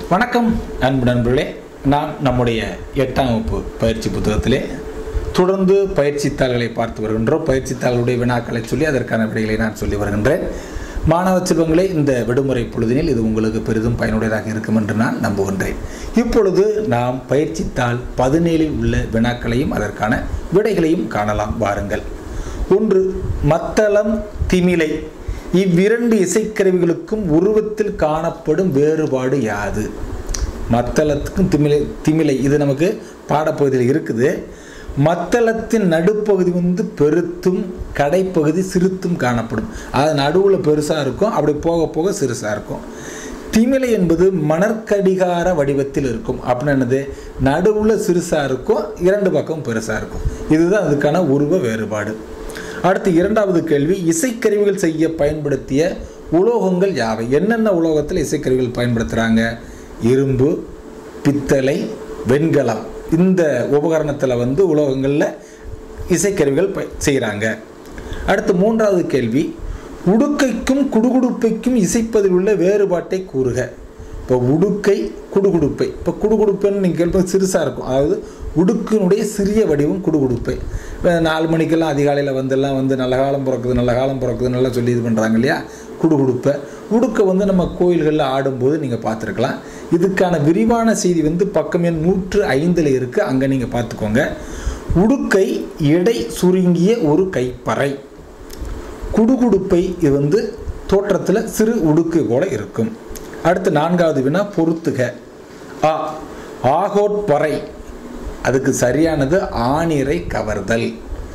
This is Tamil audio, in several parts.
வணக்கம் அன்பு நண்பர்களே நாம் நம்முடைய எட்டாம் வகுப்பு பயிற்சி புத்தகத்திலே தொடர்ந்து பயிற்சித்தாள்களை பார்த்து வருகின்றோம் பயிற்சித்தாளுடைய வினாக்களை சொல்லி அதற்கான விடைகளை நான் சொல்லி வருகின்றேன் மாணவ செல்வங்களே இந்த விடுமுறை பொழுதினில் இது உங்களுக்கு பெரிதும் பயனுடையதாக இருக்கும் என்று நான் நம்புகின்றேன் இப்பொழுது நாம் பயிற்சித்தாள் பதினேழில் உள்ள வினாக்களையும் அதற்கான விடைகளையும் காணலாம் வாருங்கள் ஒன்று மத்தளம் திமிலை இவ்விரண்டு இசைக்கருவிகளுக்கும் உருவத்தில் காணப்படும் வேறுபாடு யாது மத்தளத்துக்கும் திமிலை திமிலை இது நமக்கு பாடப்பகுதியில் இருக்குது மத்தளத்தின் நடுப்பகுதி வந்து பெருத்தும் கடைப்பகுதி சிறுத்தும் காணப்படும் அது நடுவில் பெருசாக இருக்கும் அப்படி போக போக சிறுசாக இருக்கும் திமிலை என்பது மணற்கடிகார வடிவத்தில் இருக்கும் அப்படின்னு என்னது நடுவில் சிறுசாக இருக்கும் இரண்டு பக்கம் பெருசாக இருக்கும் இதுதான் அதுக்கான உருவ வேறுபாடு அடுத்து இரண்டாவது கேள்வி இசைக்கருவிகள் செய்ய பயன்படுத்திய உலோகங்கள் யாவை என்னென்ன உலோகத்தில் இசைக்கருவிகள் பயன்படுத்துகிறாங்க இரும்பு பித்தளை வெண்கலம் இந்த உபகரணத்தில் வந்து உலோகங்களில் இசைக்கருவிகள் ப செய்கிறாங்க அடுத்து மூன்றாவது கேள்வி உடுக்கைக்கும் குடுகுடுப்பைக்கும் இசைப்பதில் உள்ள வேறுபாட்டை கூறுக இப்போ உடுக்கை குடுகுடுப்பை இப்போ குடுகுடுப்பைன்னு நீங்கள் கேட்பது சிறுசாக இருக்கும் அதாவது உடுக்கினுடைய சிறிய வடிவம் குடுகுடுப்பை இப்போ நாலு மணிக்கெல்லாம் அதிகாலையில் வந்துலாம் வந்து நல்ல காலம் பிறக்குது நல்ல காலம் பிறக்குது நல்லா சொல்லி இது பண்ணுறாங்க இல்லையா குடுகுடுப்பை உடுக்கை வந்து நம்ம கோயில்களில் ஆடும்போது நீங்கள் பார்த்துருக்கலாம் இதுக்கான விரிவான செய்தி வந்து பக்கம் எண் நூற்று ஐந்தில் இருக்குது அங்கே நீங்கள் பார்த்துக்கோங்க உடுக்கை எடை சுருங்கிய ஒரு கைப்பறை குடுகுடுப்பை இது வந்து தோற்றத்தில் சிறு உடுக்கு போல இருக்கும் அடுத்து நான்காவது வினா பொறுத்துக ஆ ஆகோட்பறை அதுக்கு சரியானது ஆணிரை கவர்தல்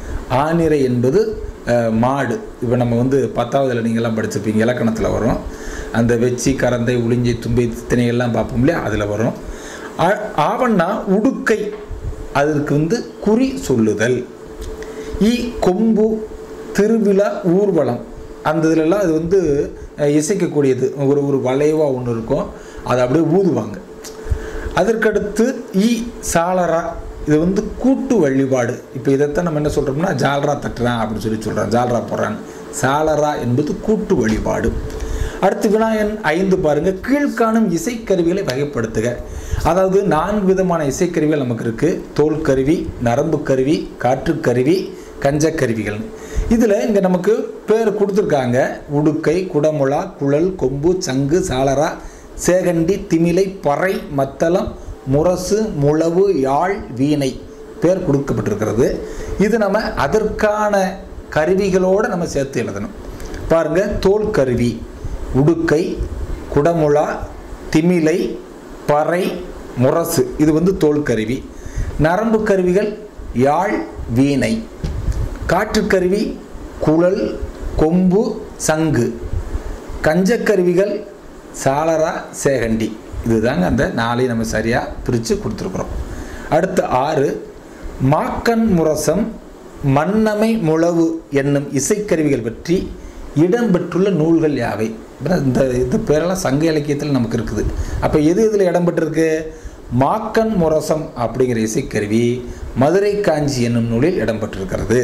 ஆணிரை என்பது அஹ், மாடு இப்போ நம்ம வந்து பத்தாவதுல நீங்கள்லாம் படிச்சிருப்பீங்க இலக்கணத்தில் வரும் அந்த வெச்சி கரந்தை உளிஞ்சை தும்பை திணையெல்லாம் பார்ப்போம் இல்லையா அதில் வரும் ஆ- ஆவண்ணா உடுக்கை அதுக்கு வந்து குறி சொல்லுதல் இ கொம்பு திருவிழா ஊர்வலம் அந்த இதுலலாம் அது வந்து அஹ், இசைக்கக்கூடியது ஒரு ஒரு வளைவாக ஒன்று இருக்கும் அதை அப்படியே ஊதுவாங்க அதற்கடுத்து இ சாலரா இது வந்து கூட்டு வழிபாடு இப்போ இதைத்தான் நம்ம என்ன சொல்கிறோம்னா ஜால்ரா தட்டுறான் அப்படின்னு சொல்லி சொல்கிறோம் ஜால்ரா போடுறான் சாலரா என்பது கூட்டு வழிபாடு அடுத்து வினாயன் ஐந்து பாருங்க கீழ்காணும் இசைக்கருவிகளை வகைப்படுத்துக அதாவது நான்கு விதமான இசைக்கருவிகள் நமக்கு இருக்குது தோல் கருவி நரம்பு கருவி காற்றுக்கருவி கஞ்சக்கருவிகள் இதில் இங்கே நமக்கு பேர் கொடுத்துருக்காங்க உடுக்கை குடமுழா குழல் கொம்பு சங்கு சாலரா சேகண்டி திமிலை பறை மத்தளம் முரசு முழவு யாழ் வீணை பேர் கொடுக்கப்பட்டிருக்கிறது இது நம்ம அதற்கான கருவிகளோடு நம்ம சேர்த்து எழுதணும் பாருங்க தோல் கருவி உடுக்கை குடமுழா திமிலை பறை முரசு இது வந்து தோல் கருவி நரம்பு கருவிகள் யாழ் வீணை காற்றுக்கருவி குழல் கொம்பு சங்கு கஞ்சக்கருவிகள் சாலரா சேகண்டி இதுதாங்க அந்த நாளையும் நம்ம சரியாக பிரித்து கொடுத்துருக்குறோம் அடுத்து ஆறு மாக்கன் முரசம் மன்னமை முழவு என்னும் இசைக்கருவிகள் பற்றி இடம்பெற்றுள்ள நூல்கள் யாவை அப்புறம் இந்த இந்த பேரெல்லாம் சங்க இலக்கியத்தில் நமக்கு இருக்குது அப்போ எது இதில் இடம்பெற்றிருக்கு மாக்கன் முரசம் அப்படிங்கிற இசைக்கருவி மதுரை காஞ்சி என்னும் நூலில் இடம்பெற்றிருக்கிறது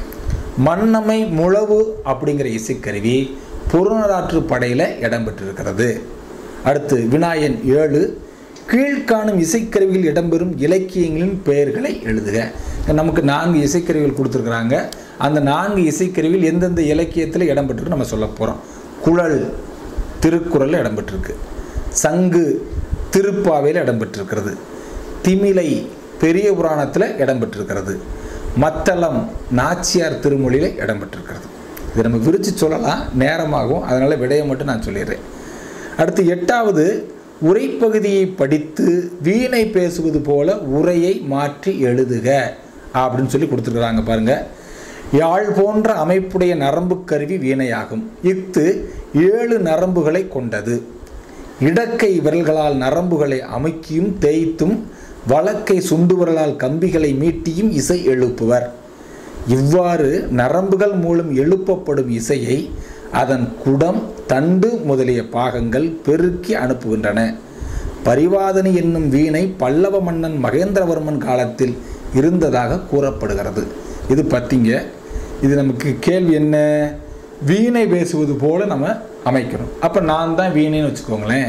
மன்னமை முழவு அப்படிங்கிற இசைக்கருவி புறநராற்று படையில் இடம்பெற்றிருக்கிறது அடுத்து வினாயன் ஏழு கீழ்காணும் இசைக்கருவிகள் இடம்பெறும் இலக்கியங்களின் பெயர்களை எழுதுக நமக்கு நான்கு இசைக்கருவிகள் கொடுத்துருக்குறாங்க அந்த நான்கு இசைக்கருவிகள் எந்தெந்த இலக்கியத்தில் இடம்பெற்றிருக்கு நம்ம சொல்ல போகிறோம் குழல் திருக்குறளில் இடம்பெற்றிருக்கு சங்கு திருப்பாவையில் இடம்பெற்றிருக்கிறது திமிலை பெரிய புராணத்தில் இடம்பெற்றிருக்கிறது மத்தளம் நாச்சியார் திருமொழியில் இடம்பெற்றிருக்கிறது இதை நம்ம விரித்து சொல்லலாம் நேரமாகும் அதனால் விடையை மட்டும் நான் சொல்லிடுறேன் அடுத்து எட்டாவது உரைப்பகுதியை படித்து வீணை பேசுவது போல உரையை மாற்றி எழுதுக அப்படின்னு சொல்லி கொடுத்துருக்குறாங்க பாருங்க யாழ் போன்ற அமைப்புடைய நரம்பு கருவி வீணையாகும் இஃது ஏழு நரம்புகளை கொண்டது இடக்கை விரல்களால் நரம்புகளை அமுக்கியும் தேய்த்தும் வலக்கை சுண்டு விரலால் கம்பிகளை மீட்டியும் இசை எழுப்புவர் இவ்வாறு நரம்புகள் மூலம் எழுப்பப்படும் இசையை அதன் குடம் தண்டு முதலிய பாகங்கள் பெருக்கி அனுப்புகின்றன பரிவாதனி என்னும் வீணை பல்லவ மன்னன் மகேந்திரவர்மன் காலத்தில் இருந்ததாக கூறப்படுகிறது இது பார்த்தீங்க இது நமக்கு கேள்வி என்ன வீணை பேசுவது போல நம்ம அமைக்கணும் அப்போ நான் தான் வீணைன்னு வச்சுக்கோங்களேன்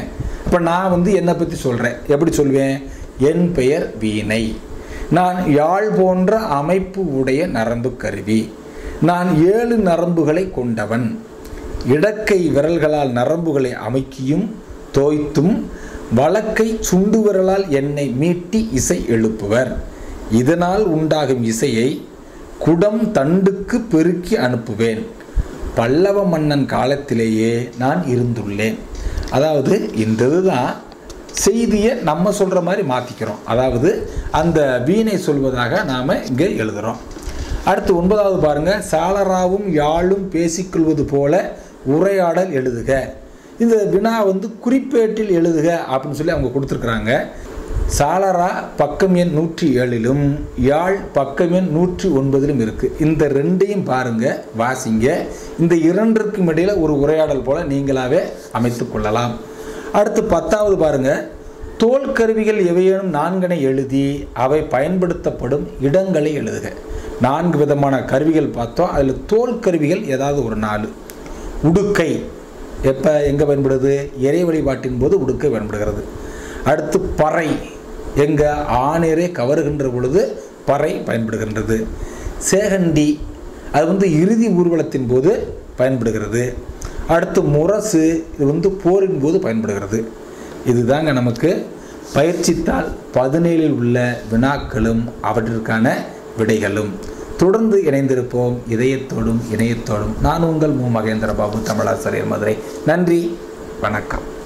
இப்போ நான் வந்து என்னை பற்றி சொல்கிறேன் எப்படி சொல்வேன் என் பெயர் வீணை நான் யாழ் போன்ற அமைப்பு உடைய நரம்பு கருவி நான் ஏழு நரம்புகளை கொண்டவன் இடக்கை விரல்களால் நரம்புகளை அமைக்கியும் தோய்த்தும் வழக்கை சுண்டு விரலால் என்னை மீட்டி இசை எழுப்புவர் இதனால் உண்டாகும் இசையை குடம் தண்டுக்கு பெருக்கி அனுப்புவேன் பல்லவ மன்னன் காலத்திலேயே நான் இருந்துள்ளேன் அதாவது இந்த இதுதான் செய்தியை நம்ம சொல்கிற மாதிரி மாற்றிக்கிறோம் அதாவது அந்த வீணை சொல்வதாக நாம் இங்கே எழுதுகிறோம் அடுத்து ஒன்பதாவது பாருங்க சாலராவும் யாழும் பேசிக்கொள்வது போல உரையாடல் எழுதுக இந்த வினா வந்து குறிப்பேட்டில் எழுதுக அப்படின்னு சொல்லி அவங்க கொடுத்துருக்குறாங்க சாலரா பக்கம் எண் நூற்றி ஏழிலும் யாழ் பக்கம் எண் நூற்றி ஒன்பதிலும் இருக்குது இந்த ரெண்டையும் பாருங்க வாசிங்க இந்த இரண்டிற்கும் இடையில ஒரு உரையாடல் போல நீங்களாவே அமைத்து கொள்ளலாம் அடுத்து பத்தாவது பாருங்க தோல் கருவிகள் எவையேனும் நான்கனை எழுதி அவை பயன்படுத்தப்படும் இடங்களை எழுதுக நான்கு விதமான கருவிகள் பார்த்தோம் அதில் தோல் கருவிகள் ஏதாவது ஒரு நாலு உடுக்கை எப்போ எங்கே பயன்படுது இறை வழிபாட்டின் போது உடுக்கை பயன்படுகிறது அடுத்து பறை எங்கே ஆணிரை கவருகின்ற பொழுது பறை பயன்படுகின்றது சேகண்டி அது வந்து இறுதி ஊர்வலத்தின் போது பயன்படுகிறது அடுத்து முரசு இது வந்து போரின் போது பயன்படுகிறது இதுதாங்க நமக்கு பயிற்சித்தாள் பதினேழில் உள்ள வினாக்களும் அவற்றிற்கான விடைகளும் தொடர்ந்து இணைந்திருப்போம் இதயத்தோடும் இணையத்தோடும் நான் உங்கள் மு மகேந்திர பாபு தமிழாசிரியர் மதுரை நன்றி வணக்கம்